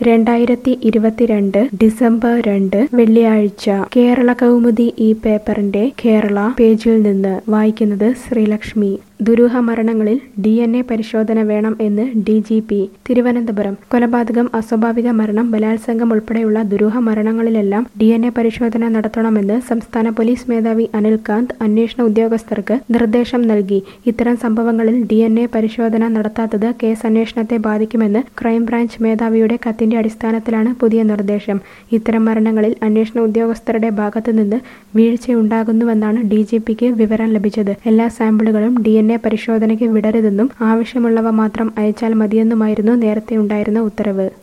രണ്ടായിരത്തി ഇരുപത്തിരണ്ട് ഡിസംബർ രണ്ട് വെള്ളിയാഴ്ച കേരള കൗമുദി ഈ പേപ്പറിന്റെ കേരള പേജിൽ നിന്ന് വായിക്കുന്നത് ശ്രീലക്ഷ്മി ദുരൂഹ മരണങ്ങളിൽ ഡി എൻ എ പരിശോധന വേണം എന്ന് ഡി ജി പി തിരുവനന്തപുരം കൊലപാതകം അസ്വാഭാവിക മരണം ബലാത്സംഗം ഉൾപ്പെടെയുള്ള ദുരൂഹ മരണങ്ങളിലെല്ലാം ഡി എൻ എ പരിശോധന നടത്തണമെന്ന് സംസ്ഥാന പോലീസ് മേധാവി അനിൽകാന്ത് അന്വേഷണ ഉദ്യോഗസ്ഥർക്ക് നിർദ്ദേശം നൽകി ഇത്തരം സംഭവങ്ങളിൽ ഡി എൻ എ പരിശോധന നടത്താത്തത് കേസ് അന്വേഷണത്തെ ബാധിക്കുമെന്ന് ക്രൈംബ്രാഞ്ച് മേധാവിയുടെ കത്തിന്റെ അടിസ്ഥാനത്തിലാണ് പുതിയ നിർദ്ദേശം ഇത്തരം മരണങ്ങളിൽ അന്വേഷണ ഉദ്യോഗസ്ഥരുടെ ഭാഗത്തുനിന്ന് വീഴ്ചയുണ്ടാകുന്നുവെന്നാണ് ഡി ജി പിക്ക് വിവരം ലഭിച്ചത് എല്ലാ സാമ്പിളുകളും ഡി എൻ എ പരിശോധനയ്ക്ക് വിടരുതെന്നും ആവശ്യമുള്ളവ മാത്രം അയച്ചാൽ മതിയെന്നുമായിരുന്നു നേരത്തെ ഉണ്ടായിരുന്ന ഉത്തരവ്